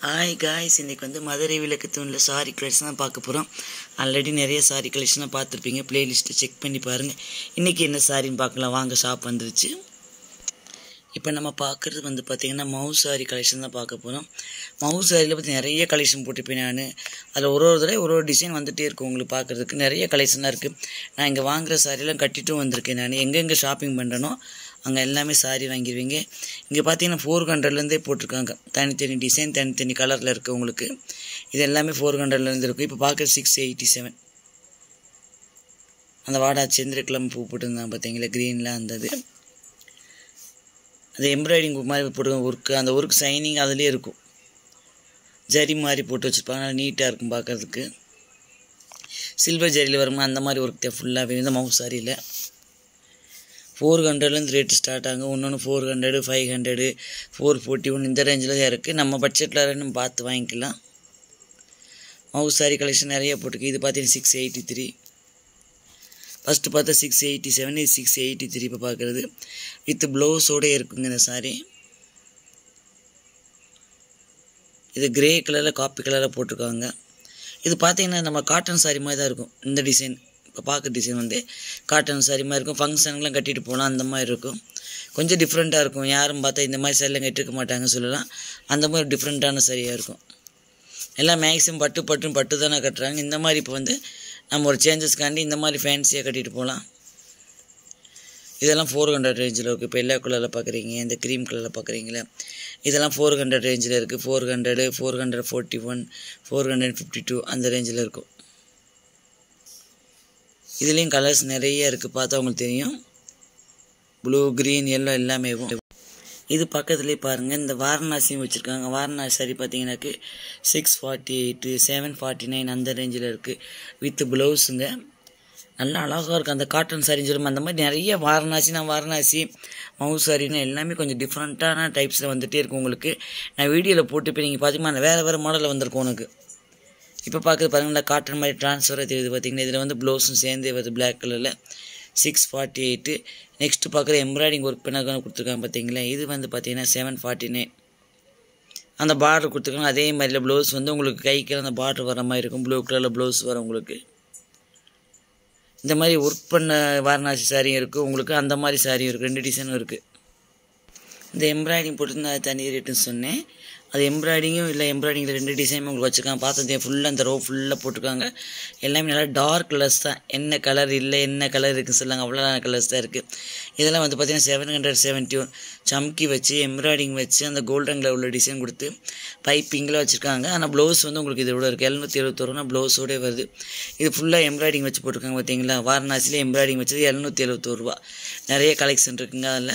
hi guys இன்றைக்கி வந்து மதுரை விளக்கு தூணில் சாரி கலெக்ஷன் தான் பார்க்க போகிறோம் ஆல்ரெடி நிறைய சாரி கலெக்ஷனாக பார்த்துருப்பீங்க ப்ளேலிஸ்ட்டை செக் பண்ணி பாருங்கள் இன்றைக்கி என்ன சாரின்னு பார்க்கலாம் வாங்க ஷாப் வந்துருச்சு இப்போ நம்ம பார்க்குறது வந்து பார்த்திங்கன்னா மவுஸ் சாரி கலெக்ஷன் தான் பார்க்க போகிறோம் மவுஸ் சாரியில் பற்றி நிறைய கலெக்ஷன் போட்டுப்பேன் நான் அதில் ஒரு ஒரு தடவை ஒரு ஒரு டிசைன் வந்துகிட்டே இருக்கும் உங்களுக்கு பார்க்குறதுக்கு நிறைய கலெக்ஷனாக இருக்குது நான் இங்கே வாங்குகிற சாரியெல்லாம் கட்டிட்டும் வந்திருக்கேன் நான் எங்கெங்கே ஷாப்பிங் பண்ணுறனோ அங்கே எல்லாமே சாரி வாங்கிடுவீங்க இங்கே பார்த்தீங்கன்னா ஃபோர் ஹண்ட்ரட்லேருந்தே போட்டிருக்காங்க தனித்தனி டிசைன் தனித்தனி கலரில் இருக்குது உங்களுக்கு இது எல்லாமே ஃபோர் ஹண்ட்ரட்லேருந்து இருக்கும் இப்போ பார்க்குறது சிக்ஸ் எயிட்டி செவன் அந்த வாடா செந்திரக்கிழமை பூ போட்டிருந்தாங்க பார்த்தீங்களா க்ரீனில் அந்த இது அந்த எம்ப்ராய்டிங் மாதிரி போட்டுருக்க ஒர்க்கு அந்த ஒர்க் சைனிங் அதுலேயே இருக்கும் ஜரி மாதிரி போட்டு வச்சுருப்பாங்க நல்லா நீட்டாக இருக்கும் பார்க்குறதுக்கு சில்வர் ஜரியில் வருமா அந்த மாதிரி ஒர்க் தான் ஃபுல்லாகவே இந்த மவுஸ் சாரியில் ஃபோர் ஹண்ட்ரட்லேருந்து ரேட்டு ஸ்டார்ட் ஆகும் இன்னொன்று four hundred five hundred four forty one இந்த ரேஞ்சில் தான் இருக்குது நம்ம பட்ஜெட்டில் நம்ம பார்த்து வாங்கிக்கலாம் மவுஸ் சாரி கலெக்ஷன் நிறைய போட்டுருக்கு இது பார்த்தீங்கன்னா சிக்ஸ் எயிட்டி த்ரீ ஃபஸ்ட்டு பார்த்தா சிக்ஸ் எயிட்டி செவன் இது சிக்ஸ் எயிட்டி த்ரீ இப்போ பார்க்குறது வித் ப்ளவுஸோடே இருக்குங்க இந்த சாரி இது கிரே கலரில் காப்பி கலரில் போட்டிருக்காங்க இது பார்த்தீங்கன்னா நம்ம காட்டன் சாரி மாதிரி தான் இருக்கும் இந்த டிசைன் இப்போ பார்க்குற டிசைன் வந்து காட்டன் சாரி மாதிரி இருக்கும் ஃபங்க்ஷனுக்குலாம் கட்டிட்டு போகலாம் அந்த மாதிரி இருக்கும் கொஞ்சம் டிஃப்ரெண்ட்டாக இருக்கும் யாரும் பார்த்தா இந்த மாதிரி சாரிலாம் கட்டிருக்க மாட்டாங்க சொல்லலாம் அந்த மாதிரி டிஃப்ரெண்ட்டான சரியாக இருக்கும் எல்லாம் மேக்ஸிமம் பட்டு பட்டுன்னு பட்டு தானே கட்டுறாங்க இந்த மாதிரி இப்போ வந்து நம்ம ஒரு சேஞ்சஸ்க்காண்டி இந்த மாதிரி ஃபேன்சியாக கட்டிட்டு போகலாம் இதெல்லாம் ஃபோர் ஹண்ட்ரட் ரேஞ்சில் இருக்குது இப்போ எல்லா கலரில் பார்க்குறீங்க இந்த க்ரீம் கலரில் பார்க்குறீங்களே இதெல்லாம் ஃபோர் ஹண்ட்ரட் ரேஞ்சில் இருக்குது four hundred four hundred forty one four hundred fifty two அந்த ரேஞ்சில் இருக்கும் இதுலேயும் கலர்ஸ் நிறைய இருக்குது பார்த்தா உங்களுக்கு தெரியும் ப்ளூ க்ரீன் எல்லோ எல்லாமே இது பக்கத்துலேயே பாருங்கள் இந்த வாரணாசியும் வச்சுருக்காங்க வாரணாசி சரி பார்த்தீங்கன்னாக்கு six forty eight seven forty nine அந்த ரேஞ்சில் இருக்குது வித் ப்ளவுஸுங்க நல்லா அழகாக இருக்குது அந்த காட்டன் சாரின்னு சொல்லும்போது அந்த மாதிரி நிறைய வாரணாசி நான் வாரணாசி மவுஸ் சாரின்னு எல்லாமே கொஞ்சம் டிஃப்ரெண்ட்டான டைப்ஸில் வந்துகிட்டே இருக்கும் உங்களுக்கு நான் வீடியோவில் போட்டு இப்போ நீங்கள் பார்த்தீங்கன்னா வேறு வேறு மாடலில் வந்திருக்கும் உனக்கு இப்போ பார்க்குறது பாருங்களா காட்டன் மாதிரி ட்ரான்ஸ்ஃபராக தெரியுது பார்த்தீங்கன்னா இதில் வந்து ப்ளவுஸும் சேர்ந்தே வருது பிளாக் கலரில் சிக்ஸ் ஃபார்ட்டி எயிட்டு நெக்ஸ்ட்டு பார்க்குற எம்ப்ராய்டிங் ஒர்க் பண்ண கொடுத்துருக்காங்க பார்த்தீங்களா இது வந்து பார்த்தீங்கன்னா செவன் ஃபார்ட்டி நைன் அந்த பார்டர் கொடுத்துருக்காங்க அதே மாதிரில ப்ளவுஸ் வந்து உங்களுக்கு கைக்கு அந்த பார்டர் வர மாதிரி இருக்கும் ப்ளூ கலரில் ப்ளவுஸ் வரும் உங்களுக்கு இந்த மாதிரி ஒர்க் பண்ண வாரணாசி சாரியும் இருக்குது உங்களுக்கு அந்த மாதிரி சாரியும் இருக்குது ரெண்டு டிசைனும் இருக்குது இந்த எம்ப்ராய்டிங் போட்டுருந்து அது தனி ரேட்டுன்னு சொன்னேன் அது எம்ப்ராய்டிங்கும் இல்லை எம்ப்ராய்டிங்கில் ரெண்டு டிசைனும் உங்களுக்கு வச்சுருக்காங்க பார்த்ததே ஃபுல்லாக அந்த ரோ ஃபுல்லாக போட்டிருக்காங்க எல்லாமே நல்லா டார்க் கலர்ஸ் தான் என்ன கலர் இல்லை என்ன கலர் இருக்குன்னு சொல்லாங்க அவ்வளோ கலர்ஸ் தான் இருக்குது இதெல்லாம் வந்து பார்த்திங்கன்னா செவன் ஹண்ட்ரட் செவன்ட்டி ஒன் சம்கி வச்சு எம்ப்ராய்டிங் வச்சு அந்த கோல்டன் கலர் உள்ள டிசைன் கொடுத்து பைப்பிங்கில் வச்சுருக்காங்க ஆனால் ப்ளவுஸ் வந்து உங்களுக்கு இதோட இருக்குது எழுநூற்றி எழுபத்தொருனா ப்ளவுஸோடே வருது இது ஃபுல்லாக எம்ப்ராய்டிங் வச்சு போட்டிருக்காங்க பார்த்தீங்களா வாரணாசியில் எம்ப்ராய்டிங் வச்சது எழுநூற்றி எழுபத்தோரு ரூபா நிறைய கலெக்ஷன் இருக்குங்க அதில்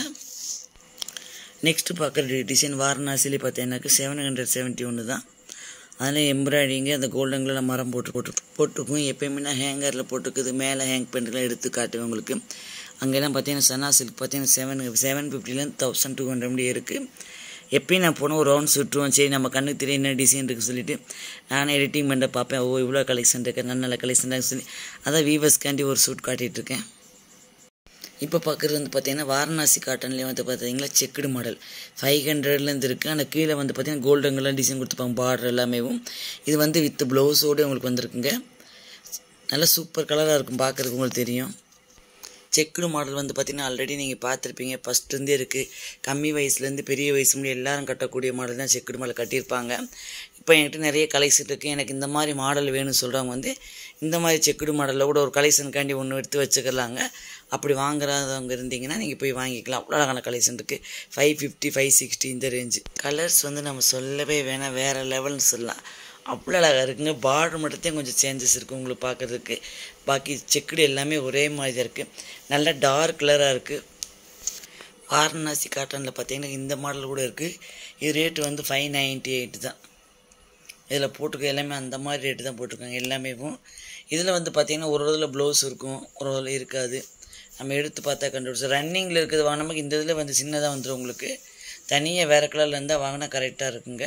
நெக்ஸ்ட்டு பார்க்குற டிசைன் வாரணாசிலே பார்த்தீங்கன்னாக்கா செவன் ஹண்ட்ரட் செவன்ட்டி ஒன்று தான் அதில் எம்ப்ராய்டிங்கு அந்த கோல்டன் கலர் மரம் போட்டு போட்டு போட்டுக்கும் எப்பயுமே ஹேங்கரில் போட்டுக்குது மேலே ஹேங் பண்ணுறதுலாம் எடுத்து காட்டுவேன் உங்களுக்கு அங்கெல்லாம் பார்த்தீங்கன்னா சனா சில்க் பார்த்தீங்கன்னா செவன் செவன் ஃபிஃப்டிலேருந்து தௌசண்ட் டூ ஹண்ட்ரட் முடியே இருக்குது எப்பயும் நான் போனால் ஒரு ரவுண்ட் சுட்டுருவோம் சரி நம்ம கண்ணுக்கு தெரியும் என்ன டிசைன் இருக்குன்னு சொல்லிட்டு நானே எடிட்டிங் பண்ண பார்ப்பேன் ஓ இவ்வளோ கலெக்ஷன் இருக்கு நல்ல நல்ல கலெக்ஷன் இருக்குன்னு சொல்லி அதான் வீவர்ஸ்க்காண்டி ஒரு சூட் காட்டிகிட்ருக்கேன் இப்போ பார்க்குறது வந்து பார்த்தீங்கன்னா வாரணாசி காட்டன்லேயே வந்து பார்த்தீங்கன்னா செக்குடு மாடல் ஃபைவ் ஹண்ட்ரட்லேருந்து இருக்குது ஆனால் கீழே வந்து பார்த்தீங்கன்னா கோல்டன் கலர் டிசைன் கொடுத்துருப்பாங்க பார்டர் எல்லாமேவும் இது வந்து வித் ப்ளவுஸோடு உங்களுக்கு வந்திருக்குங்க நல்லா சூப்பர் கலராக இருக்கும் பார்க்குறதுக்கு உங்களுக்கு தெரியும் செக்குடு மாடல் வந்து பார்த்திங்கன்னா ஆல்ரெடி நீங்கள் பார்த்துருப்பீங்க ஃபஸ்ட்லேருந்தே இருக்குது கம்மி வயசுலேருந்து பெரிய வயசு முடியும் எல்லாரும் கட்டக்கூடிய மாடல் தான் செக்குடு மாடல் கட்டியிருப்பாங்க இப்போ என்கிட்ட நிறைய கலெக்ஷன் இருக்குது எனக்கு இந்த மாதிரி மாடல் வேணும்னு சொல்கிறவங்க வந்து இந்த மாதிரி செக்குடு மாடலில் கூட ஒரு கலெக்ஷனுக்காண்டி ஒன்று எடுத்து வச்சுக்கலாங்க அப்படி வாங்குறவங்க இருந்தீங்கன்னா நீங்கள் போய் வாங்கிக்கலாம் அவ்வளோ அழகான கலெக்ஷன் இருக்குது ஃபைவ் ஃபிஃப்டி ஃபைவ் சிக்ஸ்டி இந்த ரேஞ்சு கலர்ஸ் வந்து நம்ம சொல்லவே வேணாம் வேறு லெவல்னு சொல்லலாம் அவ்வளோ அழகாக இருக்குங்க பார்டர் மட்டும்தான் கொஞ்சம் சேஞ்சஸ் இருக்குது உங்களுக்கு பார்க்குறதுக்கு பாக்கி செக்குடு எல்லாமே ஒரே மாதிரி தான் இருக்குது நல்லா டார்க் கலராக இருக்குது வாரணாசி காட்டனில் பார்த்தீங்கன்னா இந்த மாடல் கூட இருக்குது இது ரேட்டு வந்து ஃபைவ் நைன்ட்டி எயிட் தான் இதில் போட்டுக்க எல்லாமே அந்த மாதிரி ரேட்டு தான் போட்டிருக்காங்க எல்லாமே இதில் வந்து பார்த்திங்கன்னா ஒரு இதில் ப்ளவுஸ் இருக்கும் ஒரு இதில் இருக்காது நம்ம எடுத்து பார்த்தா கண்டுபிடிச்சோம் ரன்னிங்கில் இருக்கிறது வாங்கினா இந்த இதில் வந்து சின்னதாக வந்துடும் உங்களுக்கு தனியாக வேறு கலரில் இருந்தால் வாங்கினா கரெக்டாக இருக்குங்க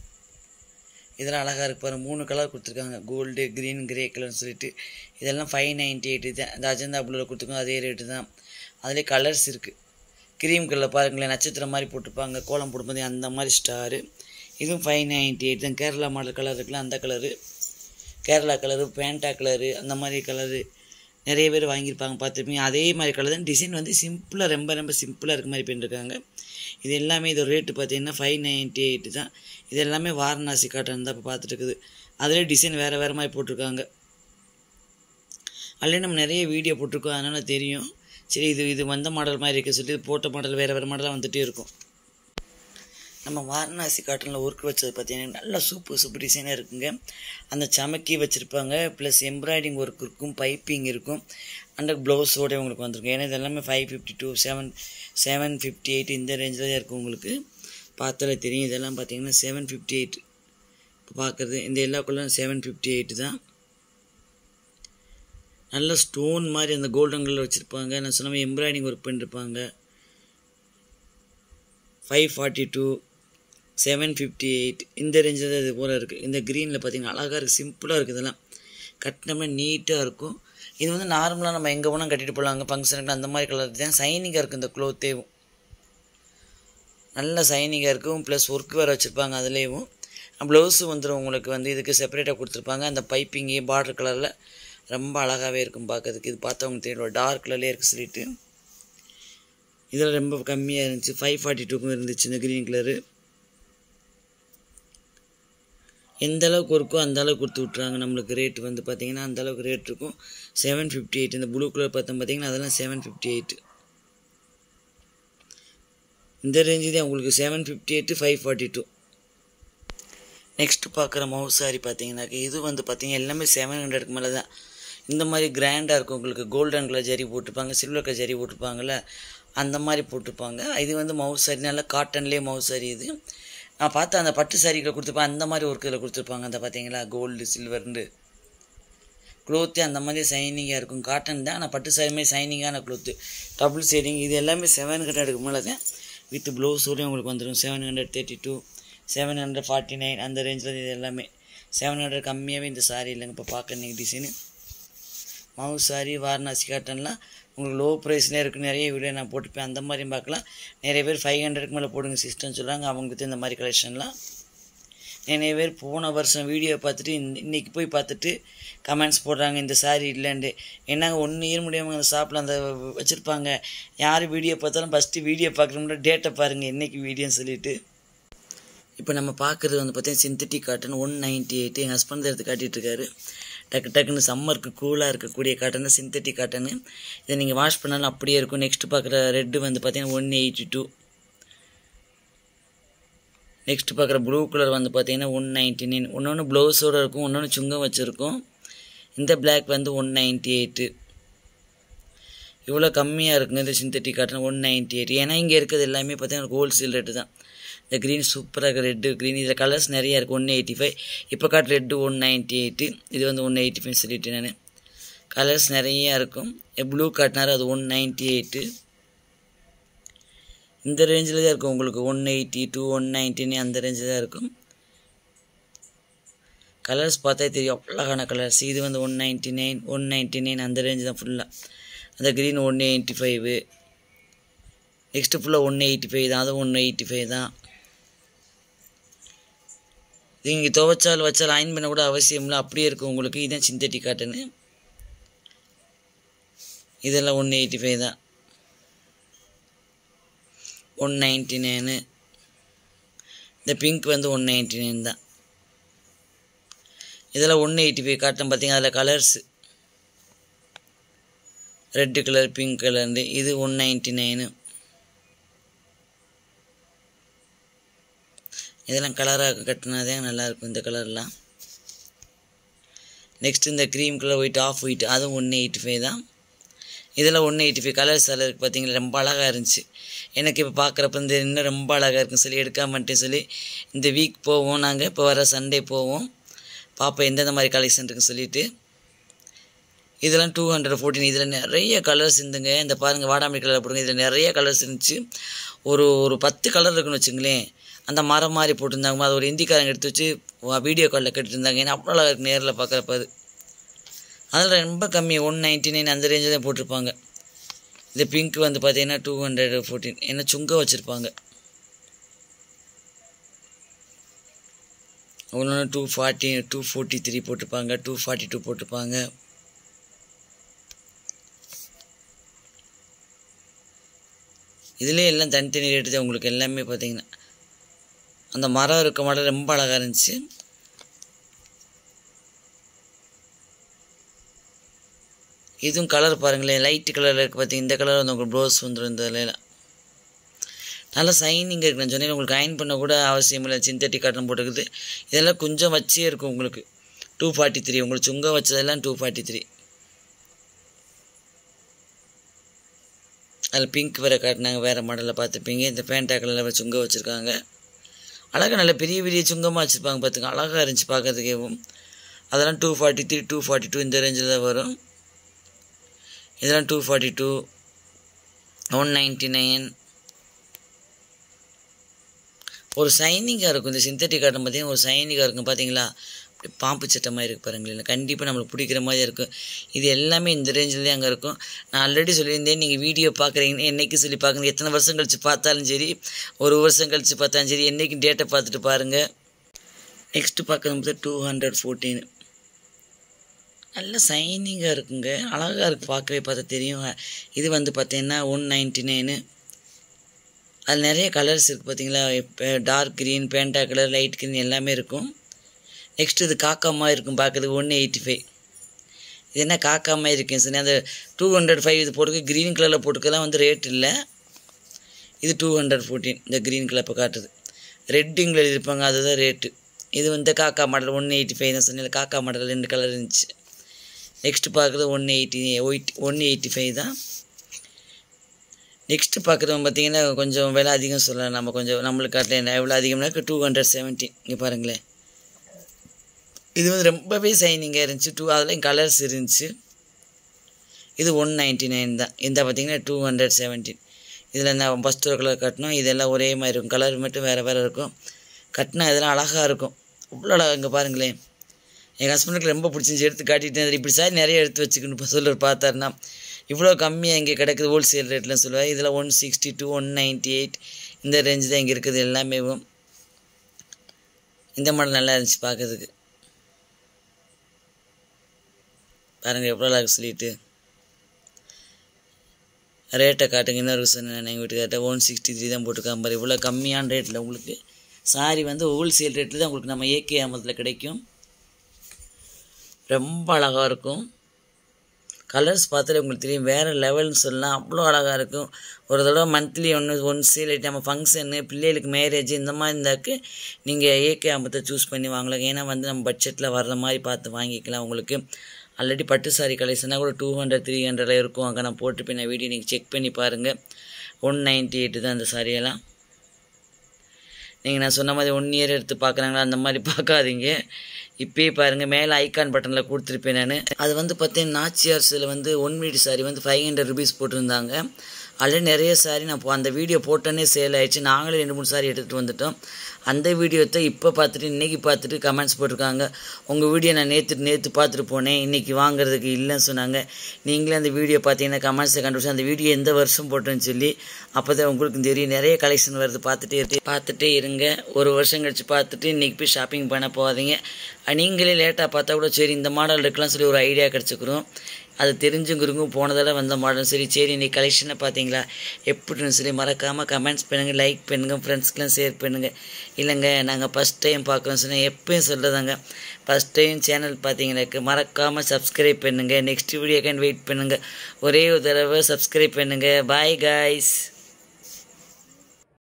இதெல்லாம் அழகாக இருக்கு பாருங்கள் மூணு கலர் கொடுத்துருக்காங்க கோல்டு க்ரீன் கிரே கலர்னு சொல்லிட்டு இதெல்லாம் ஃபைவ் நைன்ட்டி எயிட்டு தான் இந்த அஜந்தா ப்ளூவில் கொடுத்துருக்கோம் அதே ரேட்டு தான் அதிலே கலர்ஸ் இருக்குது க்ரீம் கலர் பாருங்களேன் நட்சத்திரம் மாதிரி போட்டிருப்பாங்க கோலம் போடும்போது அந்த மாதிரி ஸ்டாரு இதுவும் ஃபைவ் நைன்ட்டி எயிட் தான் கேரளா மாடல் கலர் இருக்குல்ல அந்த colour Kerala colour Fanta colour அந்த மாதிரி கலரு நிறைய பேர் வாங்கியிருப்பாங்க பார்த்துருப்பீங்க அதே மாதிரி கலர் தான் டிசைன் வந்து சிம்பிளாக ரொம்ப ரொம்ப சிம்பிளாக இருக்க மாதிரி பண்ணியிருக்காங்க இது எல்லாமே இது ரேட்டு பார்த்தீங்கன்னா ஃபைவ் நைன்ட்டி எயிட் தான் இது எல்லாமே வாரணாசி காட்டன் தான் இப்போ பார்த்துட்டு இருக்குது அதிலே டிசைன் வேறு வேறு மாதிரி போட்டிருக்காங்க அதில் நம்ம நிறைய வீடியோ போட்டிருக்கோம் அதனால் தெரியும் சரி இது இது வந்த மாடல் மாதிரி இருக்குது சொல்லி போட்ட மாடல் வேறு வேறு மாடலாக வந்துகிட்டே இருக்கும் நம்ம வாரணாசி காட்டனில் ஒர்க் வச்சது பார்த்தீங்கன்னா நல்லா சூப்பர் சூப்பர் டிசைனாக இருக்குங்க அந்த சமக்கி வச்சுருப்பாங்க ப்ளஸ் எம்ப்ராய்டிங் ஒர்க் இருக்கும் பைப்பிங் இருக்கும் அண்டர் ப்ளவுஸோட உங்களுக்கு வந்திருக்கும் ஏன்னா இது எல்லாமே five fifty two seven seven fifty eight இந்த ரேஞ்சில் தான் இருக்கும் உங்களுக்கு பார்த்தாலே தெரியும் இதெல்லாம் பார்த்தீங்கன்னா செவன் ஃபிஃப்டி எயிட் இப்போ பார்க்குறது இந்த எல்லா கலரும் செவன் ஃபிஃப்டி எயிட் தான் நல்ல ஸ்டோன் மாதிரி அந்த கோல்டன் கலர் வச்சுருப்பாங்க நான் சொன்ன மாதிரி எம்ப்ராய்டிங் ஒர்க் பண்ணியிருப்பாங்க five forty two seven fifty eight இந்த ரேஞ்சில் தான் இது போல் இருக்குது இந்த க்ரீனில் பார்த்தீங்கன்னா அழகாக இருக்குது சிம்பிளாக இருக்குது இதெல்லாம் கட்டினோம்னா நீட்டாக இருக்கும் இது வந்து நார்மலாக நம்ம எங்கே வேணால் கட்டிட்டு போகலாங்க ஃபங்க்ஷனுக்கு அந்த மாதிரி கலர் தான் சைனிங்காக இருக்குது இந்த க்ளோத்தேவும் நல்ல சைனிங்காக இருக்கும் ப்ளஸ் ஒர்க் வேறு வச்சுருப்பாங்க அதுலேயும் ப்ளவுஸு வந்துடும் உங்களுக்கு வந்து இதுக்கு செப்பரேட்டாக கொடுத்துருப்பாங்க அந்த பைப்பிங்கு பார்டர் கலரில் ரொம்ப அழகாகவே இருக்கும் பார்க்கறதுக்கு இது பார்த்தவங்க தெரியும் டார்க் கலர்லேயே இருக்குது சொல்லிட்டு இதில் ரொம்ப கம்மியாக இருந்துச்சு ஃபைவ் ஃபார்ட்டி டூக்கும் இருந்துச்சு இந்த க்ரீன் கலரு எந்த அளவுக்கு இருக்கோ அந்த அளவுக்கு கொடுத்து விட்றாங்க நம்மளுக்கு ரேட் வந்து பார்த்தீங்கன்னா அந்த அளவுக்கு ரேட் இருக்கும் செவன் ஃபிஃப்டி எயிட் இந்த ப்ளூ கலர் பார்த்தோம் பார்த்தீங்கன்னா அதெல்லாம் செவன் ஃபிஃப்டி எயிட் இந்த ரேஞ்சு தான் உங்களுக்கு seven fifty eight five forty two next பார்க்குற மவுஸ் சாரி பார்த்தீங்கன்னாக்க இது வந்து பார்த்தீங்கன்னா எல்லாமே செவன் ஹண்ட்ரடுக்கு மேலே தான் இந்த மாதிரி கிராண்டாக இருக்கும் உங்களுக்கு கோல்டன் கலர் ஜரி போட்டிருப்பாங்க சில்வர் கலர் ஜரி போட்டிருப்பாங்கல்ல அந்த மாதிரி போட்டிருப்பாங்க இது வந்து மவுஸ் சாரி நல்லா காட்டன்லேயே மவுஸ் சாரி இது நான் பார்த்த அந்த பட்டு சாரிகளை கொடுத்துருப்பேன் அந்த மாதிரி ஒரு இதில் கொடுத்துருப்பாங்க அந்த பார்த்தீங்களா கோல்டு சில்வர்னு க்ளோத்து அந்த மாதிரி சைனிங்காக இருக்கும் காட்டன் தான் ஆனால் பட்டு சாரி மாதிரி சைனிங்கான க்ளோத்து டபுள் ஷேடிங் இது எல்லாமே செவன் ஹண்ட்ரடுக்கு மேலே தான் வித் ப்ளவுஸோடய உங்களுக்கு வந்துடும் seven hundred thirty two seven hundred forty nine அந்த ரேஞ்சில் இது எல்லாமே செவன் ஹண்ட்ரட் கம்மியாகவே இந்த சாரி இல்லைங்க இப்போ பார்க்க நீங்கள் டிசைனு மவுஸ் சாரி வாரணாசி காட்டன்லாம் உங்களுக்கு லோ ப்ரைஸ்லேயே இருக்குது நிறைய வீடியோ நான் போட்டுப்பேன் அந்த மாதிரியும் பார்க்கலாம் நிறைய பேர் ஃபைவ் ஹண்ட்ரட்க்கு மேலே போடுங்க சிஸ்டம்னு சொல்கிறாங்க அவங்களுக்கு இந்த மாதிரி கலெக்ஷன்லாம் நிறைய பேர் போன வருஷம் வீடியோ பார்த்துட்டு இந்த இன்றைக்கி போய் பார்த்துட்டு கமெண்ட்ஸ் போடுறாங்க இந்த சாரி இல்லைன்ட்டு என்னங்க ஒன்று இயர் முடியாமல் அந்த ஷாப்பில் அந்த வச்சுருப்பாங்க யார் வீடியோ பார்த்தாலும் ஃபஸ்ட்டு வீடியோ பார்க்குறோம்னா டேட்டை பாருங்கள் என்றைக்கு வீடியோன்னு சொல்லிட்டு இப்போ நம்ம பார்க்குறது வந்து பார்த்தீங்கன்னா synthetic cotton one ninety eight எங்கள் ஹஸ்பண்ட் எடுத்து காட்டிகிட்டு இருக்காரு டக்கு டக்குன்னு சம்மருக்கு கூலாக இருக்கக்கூடிய காட்டன் சிந்தட்டிக் காட்டனு இதை நீங்கள் வாஷ் பண்ணாலும் அப்படியே இருக்கும் நெக்ஸ்ட்டு பார்க்குற ரெட்டு வந்து பார்த்தீங்கன்னா ஒன் எயிட்டி டூ நெக்ஸ்ட் பார்க்குற ப்ளூ கலர் வந்து பார்த்தீங்கன்னா ஒன் நைன்ட்டி நைன் ஒன்று ஒன்று ப்ளவுஸோடு இருக்கும் ஒன்று ஒன்று சுங்கம் வச்சுருக்கும் இந்த பிளாக் வந்து ஒன் நைன்ட்டி எயிட்டு இவ்வளோ கம்மியாக இருக்குங்க இந்த synthetic cotton one ninety eight ஏன்னா இங்கே இருக்கிறது எல்லாமே பார்த்தீங்கன்னா ஹோல்சேல் ரேட்டு தான் இந்த க்ரீன் சூப்பராக இருக்குது ரெட்டு க்ரீன் இதில் கலர்ஸ் நிறையா இருக்குது ஒன் எயிட்டி ஃபைவ் இப்போ காட்டு ரெட்டு ஒன் நைன்ட்டி எயிட்டு இது வந்து ஒன் எயிட்டி ஃபைவ் சொல்லிட்டு நான் கலர்ஸ் நிறையா இருக்கும் ப்ளூ காட்டினார் அது ஒன் நைன்ட்டி எயிட்டு இந்த ரேஞ்சில் தான் இருக்கும் உங்களுக்கு ஒன் எயிட்டி டூ ஒன் நைன்ட்டின்னு அந்த ரேஞ்சில் தான் இருக்கும் கலர்ஸ் பார்த்தா தெரியும் அழகான கலர்ஸ் இது வந்து one ninety nine one ninety nine அந்த ரேஞ்சு தான் ஃபுல்லாக அந்த green one eighty five next ஃபுல்லாக ஒன் எயிட்டி ஃபைவ் தான் அது ஒன் எயிட்டி ஃபைவ் தான் நீங்கள் துவைச்சால் வச்சால் அயன் பண்ண கூட அவசியம் இல்லை அப்படியே இருக்கும் உங்களுக்கு இதுதான் சிந்தட்டிக் காட்டனு இதெல்லாம் ஒன் எயிட்டி ஃபைவ் தான் ஒன் நைன்ட்டி நைனு இந்த பிங்க் வந்து ஒன் நைன்ட்டி நைன் தான் இதெல்லாம் ஒன் எயிட்டி ஃபைவ் காட்டன் பார்த்தீங்க அதில் கலர்ஸு ரெட்டு கலர் பிங்க் கலர்ந்து இது ஒன் நைன்ட்டி நைனு இதெல்லாம் கலராக கட்டினாதே நல்லாயிருக்கும் இந்த கலர்லாம் நெக்ஸ்ட் இந்த cream colour white off white அதுவும் ஒன் எயிட்டி ஃபைவ் தான் இதில் ஒன் எயிட்டி ஃபைவ் கலர்ஸ் அதில் இருக்குது பார்த்தீங்களா ரொம்ப அழகாக இருந்துச்சு எனக்கு இப்போ பார்க்குறப்ப இந்த இன்னும் ரொம்ப அழகாக இருக்குன்னு சொல்லி எடுக்காமட்டேன்னு சொல்லி இந்த வீக் போவோம் நாங்கள் இப்போ வர சண்டே போவோம் பார்ப்போம் எந்தெந்த மாதிரி கலெக்ஷன் இருக்குன்னு சொல்லிட்டு இதெல்லாம் டூ ஹண்ட்ரட் ஃபோர்டீன் இதில் நிறைய கலர்ஸ் இருந்துங்க இந்த பாருங்கள் வாடாமல்லி கலர் போடுங்க இதில் நிறைய கலர்ஸ் இருந்துச்சு ஒரு ஒரு பத்து கலர் இருக்குன்னு வச்சுங்களேன் அந்த மரம் மாதிரி போட்டிருந்தாங்க அது ஒரு ஹிந்திக்காரங்க எடுத்து வச்சு வீடியோ காலில் கட்டிருந்தாங்க ஏன்னா அவ்வளோ அழகாக இருக்கு நேரில் பார்க்குறப்ப அது அதில் ரொம்ப கம்மி ஒன் நைன்ட்டி நைன் அந்த ரேஞ்சில் தான் போட்டிருப்பாங்க இது பிங்க் வந்து பார்த்தீங்கன்னா டூ ஹண்ட்ரட் ஃபோர்டீன் ஏன்னா சுங்க வச்சுருப்பாங்க ஒன்று two forty two forty three போட்டிருப்பாங்க டூ ஃபார்ட்டி டூ போட்டிருப்பாங்க இதுலேயே எல்லாம் தனித்தனி ரேட்டு தான் உங்களுக்கு எல்லாமே பார்த்தீங்கன்னா அந்த மரம் இருக்க மாடல் ரொம்ப அழகாக இருந்துச்சு இதுவும் கலர் பாருங்களேன் லைட் கலரில் இருக்குது பார்த்தீங்க இந்த கலர் வந்து உங்களுக்கு ப்ளவுஸ் வந்துடும் இந்த இதில் நல்லா சைனிங் இருக்கு நான் சொன்னேன் உங்களுக்கு அயன் பண்ண கூட அவசியம் இல்லை சிந்தட்டிக் காட்டன் போட்டுக்குது இதெல்லாம் கொஞ்சம் வச்சே இருக்கும் உங்களுக்கு டூ ஃபார்ட்டி த்ரீ உங்களுக்கு சுங்கம் வச்சதெல்லாம் டூ ஃபார்ட்டி த்ரீ அதில் பிங்க் வேறு காட்டினாங்க வேறு மாடலில் பார்த்துப்பீங்க இந்த பேண்டா கலரில் சுங்கம் வச்சுருக்காங்க அழகாக நல்ல பெரிய பெரிய சுங்கமாக வச்சுருப்பாங்க பார்த்துங்க அழகாக இருந்துச்சு பார்க்கறதுக்கேவும் அதெல்லாம் two forty three two forty two இந்த ரேஞ்சில் தான் வரும் இதெல்லாம் two forty two one ninety nine ஒரு சைனிங்காக இருக்கும் இந்த சிந்தட்டிக் காட்டன் பார்த்தீங்கன்னா ஒரு சைனிங்காக இருக்கும் பார்த்தீங்களா அப்படி பாம்பு சட்டை மாதிரி இருக்கு பாருங்களேன் கண்டிப்பாக நம்மளுக்கு பிடிக்கிற மாதிரி இருக்கும் இது எல்லாமே இந்த ரேஞ்சில் தான் அங்கே இருக்கும் நான் ஆல்ரெடி சொல்லியிருந்தேன் நீங்கள் வீடியோ பார்க்குறீங்கன்னு என்னைக்கு சொல்லி பார்க்குறீங்க எத்தனை வருஷம் கழித்து பார்த்தாலும் சரி ஒரு வருஷம் கழித்து பார்த்தாலும் சரி என்றைக்கும் டேட்டை பார்த்துட்டு பாருங்கள் நெக்ஸ்ட்டு பார்க்குறது டூ ஹண்ட்ரட் ஃபோர்டீன் நல்ல சைனிங்காக இருக்குங்க அழகாக இருக்குது பார்க்கவே பார்த்தா தெரியும் இது வந்து பார்த்தீங்கன்னா ஒன் நைன்ட்டி நைனு அதில் நிறைய கலர்ஸ் இருக்குது பார்த்தீங்களா இப்போ dark green Fanta colour light green எல்லாமே இருக்கும் நெக்ஸ்ட் இது காக்காமா இருக்கும் பார்க்குறதுக்கு ஒன்று எயிட்டி ஃபைவ் இது என்ன காக்காமா இருக்குங்க சார் அந்த டூ ஹண்ட்ரட் ஃபைவ் இது போட்டுக்க க்ரீன் கலரில் போட்டுக்கலாம் வந்து ரேட் இல்லை இது டூ ஹண்ட்ரட் ஃபோர்டீன் இந்த க்ரீன் கலர் இப்போ காட்டுது ரெட்டுங்களை எழுதியிருப்பாங்க அதுதான் ரேட்டு இது வந்து காக்கா மாடல் ஒன் எயிட்டி ஃபைவ் தான் சொன்னேன் காக்கா மாடல் ரெண்டு கலர் இருந்துச்சு நெக்ஸ்ட்டு பார்க்குறது one eighty white one eighty five தான் நெக்ஸ்ட்டு பார்க்குறவங்க பார்த்தீங்கன்னா கொஞ்சம் விலை அதிகம் சொல்லலாம் நம்ம கொஞ்சம் நம்மளுக்கு காட்டில் எவ்வளோ அதிகம்னாக்க டூ ஹண்ட்ரட் செவன்ட்டி இங்கே பாருங்களேன் இது வந்து ரொம்பவே சைனிங்காக இருந்துச்சு டூ அதுலேயும் கலர்ஸ் இருந்துச்சு இது ஒன் நைன்ட்டி நைன் தான் இந்த பார்த்தீங்கன்னா டூ ஹண்ட்ரட் செவன்டீன் இதில் நான் ஃபஸ்ட் ஒரு கலர் கட்டணும் இதெல்லாம் ஒரே மாதிரி இருக்கும் கலர் மட்டும் வேறு வேறு இருக்கும் கட்டினா இதெல்லாம் அழகாக இருக்கும் அவ்வளோ அழகாக இங்கே பாருங்களேன் எங்கள் ஹஸ்பண்டுக்கு ரொம்ப பிடிச்சிருந்துச்சி எடுத்து காட்டிட்டேன் இப்படி சார் நிறைய எடுத்து வச்சுக்கணும் இப்போ சொல்லுவார் பார்த்தாருன்னா இவ்வளோ கம்மியாக இங்கே கிடைக்குது ஹோல்சேல் ரேட்லாம் சொல்லுவார் இதில் one sixty two one ninety eight இந்த ரேஞ்சு தான் இங்கே இருக்குது எல்லாமே இந்த மாடல் நல்லா இருந்துச்சு பார்க்கறதுக்கு பாருங்கள் எவ்வளோ அழகு சொல்லிட்டு ரேட்டை காட்டுங்க இன்னொரு சொன்னேன் எங்கள் வீட்டுக்கார்ட்ட ஒன் சிக்ஸ்டி த்ரீ தான் போட்டுருக்காங்க பாரு இவ்வளோ கம்மியான ரேட்டில் உங்களுக்கு சாரி வந்து ஹோல்சேல் ரேட்டில் தான் உங்களுக்கு நம்ம ஏகே அமத்தில் கிடைக்கும் ரொம்ப அழகாக இருக்கும் கலர்ஸ் பார்த்தாலே உங்களுக்கு தெரியும் வேறு லெவல்னு சொல்லலாம் அவ்வளோ அழகாக இருக்கும் ஒரு தடவை மந்த்லி ஒன்று ஒன்ஸ் இல்லாட்டி நம்ம ஃபங்க்ஷனு பிள்ளைகளுக்கு மேரேஜ் இந்த மாதிரி இருந்தாக்கு நீங்கள் ஏகே அம்பத்தை சூஸ் பண்ணி வாங்கலாம் ஏன்னா வந்து நம்ம பட்ஜெட்டில் வர்ற மாதிரி பார்த்து வாங்கிக்கலாம் உங்களுக்கு ஆல்ரெடி பட்டு சாரி கலெக்ஷனாக கூட டூ ஹண்ட்ரட் த்ரீ ஹண்ட்ரடில் இருக்கும் அங்கே நான் போட்டுருப்பேன் நான் வீடியோ நீங்கள் செக் பண்ணி பாருங்கள் ஒன் நைன்ட்டி எயிட்டு தான் அந்த சாரியெல்லாம் நீங்கள் நான் சொன்ன மாதிரி ஒன் இயர் எடுத்து பார்க்குறாங்களா அந்த மாதிரி பார்க்காதீங்க இப்பயே பாருங்கள் மேலே ஐகான் பட்டனில் கொடுத்துருப்பேன் நான் அது வந்து பார்த்தீங்கன்னா நாச்சியார்ஸில் வந்து ஒன் மினிட் சாரி வந்து ஃபைவ் ஹண்ட்ரட் ருபீஸ் போட்டிருந்தாங்க ஆல்ரெடி நிறைய சாரி நான் இப்போ அந்த வீடியோ போட்டோன்னே சேல் ஆயிடுச்சு நாங்களே ரெண்டு மூணு சாரி எடுத்துகிட்டு வந்துட்டோம் அந்த வீடியோத்தை இப்போ பார்த்துட்டு இன்றைக்கி பார்த்துட்டு கமெண்ட்ஸ் போட்டிருக்காங்க உங்கள் வீடியோ நான் நேற்று நேற்று பார்த்துட்டு போனேன் இன்றைக்கி வாங்குறதுக்கு இல்லைன்னு சொன்னாங்க நீங்களே அந்த வீடியோ பார்த்தீங்கன்னா கமெண்ட்ஸை கண்டுபிடிச்சி அந்த வீடியோ எந்த வருஷம் போட்டோன்னு சொல்லி அப்போ தான் உங்களுக்கு தெரியும் நிறைய கலெக்ஷன் வருது பார்த்துட்டே இரு பார்த்துட்டே இருங்க ஒரு வருஷம் கழிச்சு பார்த்துட்டு இன்றைக்கி போய் ஷாப்பிங் பண்ண போகாதீங்க நீங்களே லேட்டாக பார்த்தா கூட சரி இந்த மாடல் இருக்கலாம் சொல்லி ஒரு ஐடியா கிடச்சிக்கிறோம் அது தெரிஞ்சுங்கிறவங்க போன தடவை வந்த மாடல் சரி சரி இன்னைக்கு கலெக்ஷனை பார்த்தீங்களா எப்படின்னு சொல்லி மறக்காமல் கமெண்ட்ஸ் பண்ணுங்கள் லைக் பண்ணுங்கள் ஃப்ரெண்ட்ஸ்க்கெலாம் ஷேர் பண்ணுங்கள் இல்லைங்க நாங்கள் ஃபஸ்ட் டைம் பார்க்குறோம் சொன்னால் எப்பயும் சொல்கிறதாங்க ஃபஸ்ட் டைம் சேனல் பார்த்தீங்கன்னாக்க மறக்காமல் சப்ஸ்கிரைப் பண்ணுங்கள் நெக்ஸ்ட் வீடியோக்கான் வெயிட் பண்ணுங்கள் ஒரே ஒரு தடவை சப்ஸ்கிரைப் பண்ணுங்கள் பாய் காய்ஸ்